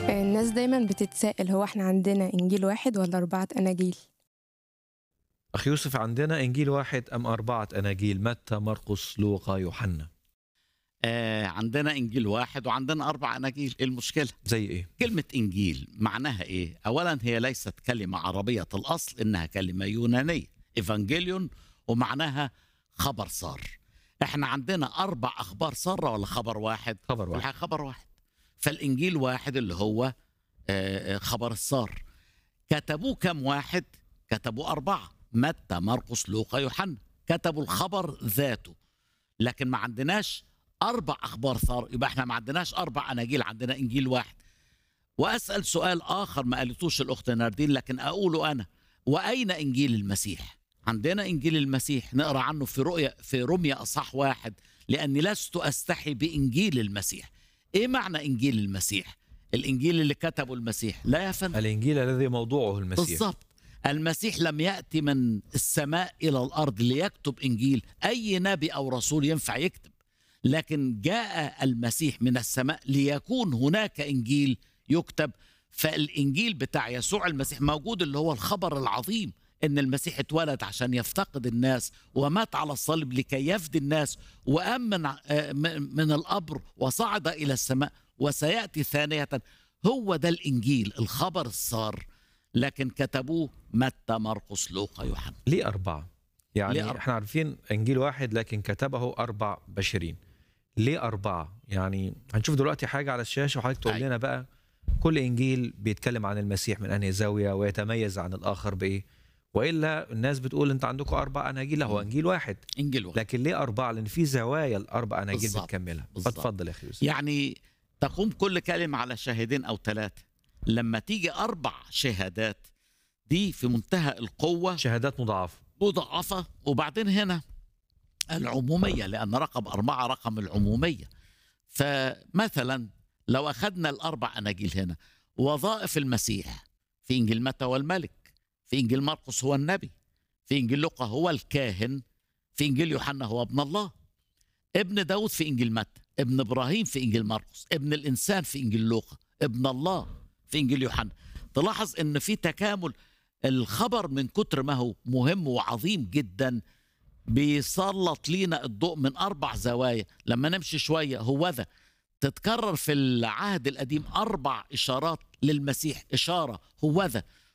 الناس دايما بتتساءل هو احنا عندنا إنجيل واحد ولا أربعة أناجيل؟ أخ يوسف عندنا إنجيل واحد أم أربعة أناجيل متى مرقس لوقا يوحنا آه عندنا انجيل واحد وعندنا اربع اناجيل ايه المشكله زي إيه؟ كلمه انجيل معناها ايه اولا هي ليست كلمه عربيه الاصل انها كلمه يونانيه ايفانجيليون ومعناها خبر صار احنا عندنا اربع اخبار ساره ولا خبر واحد خبر واحد الحقيقة خبر واحد فالانجيل واحد اللي هو آه، آه، خبر الصار كتبوه كم واحد كتبوا اربعه متى مرقس لوقا يوحنا كتبوا الخبر ذاته لكن ما عندناش اربع اخبار صار يبقى احنا ما عندناش اربع اناجيل عندنا انجيل واحد واسال سؤال اخر ما قالتوش الاخت ناردين لكن اقوله انا واين انجيل المسيح عندنا انجيل المسيح نقرا عنه في رؤيا في رمية اصح واحد لاني لست استحي بانجيل المسيح ايه معنى انجيل المسيح الانجيل اللي كتبه المسيح لا يا فندم الإنجيل الذي موضوعه المسيح بالضبط المسيح لم يأتي من السماء إلى الأرض ليكتب إنجيل أي نبي أو رسول ينفع يكتب لكن جاء المسيح من السماء ليكون هناك إنجيل يكتب فالإنجيل بتاع يسوع المسيح موجود اللي هو الخبر العظيم إن المسيح اتولد عشان يفتقد الناس ومات على الصليب لكي يفدي الناس وقام من, آه، من من القبر وصعد إلى السماء وسيأتي ثانية هو ده الإنجيل الخبر السار لكن كتبوه متى مرقس لوقا يوحنا ليه أربعة؟ يعني ليه أربعة؟ احنا عارفين إنجيل واحد لكن كتبه أربع بشرين ليه أربعة؟ يعني هنشوف دلوقتي حاجة على الشاشة وحضرتك تقول أيوة. لنا بقى كل إنجيل بيتكلم عن المسيح من أنهي زاوية ويتميز عن الآخر بإيه؟ وإلا الناس بتقول أنت عندكم أربع أناجيل لا هو إنجيل واحد انجيل واحد لكن ليه أربعة؟ لأن في زوايا الأربع أناجيل بالظبط. بتكملها بالظبط. اتفضل يا أخي يوسف يعني تقوم كل كلمة على شاهدين أو ثلاثة لما تيجي أربع شهادات دي في منتهى القوة شهادات مضاعفة مضاعفة وبعدين هنا العمومية لأن رقم أربعة رقم العمومية فمثلا لو أخذنا الأربع أناجيل هنا وظائف المسيح في إنجيل متى هو الملك في إنجيل مرقس هو النبي في إنجيل لوقا هو الكاهن في إنجيل يوحنا هو ابن الله ابن داود في إنجيل متى ابن إبراهيم في إنجيل مرقس ابن الإنسان في إنجيل لوقا ابن الله في إنجيل يوحنا تلاحظ إن في تكامل الخبر من كتر ما هو مهم وعظيم جدا بيسلط لينا الضوء من أربع زوايا لما نمشي شوية هو ذا تتكرر في العهد القديم أربع إشارات للمسيح إشارة هو ذا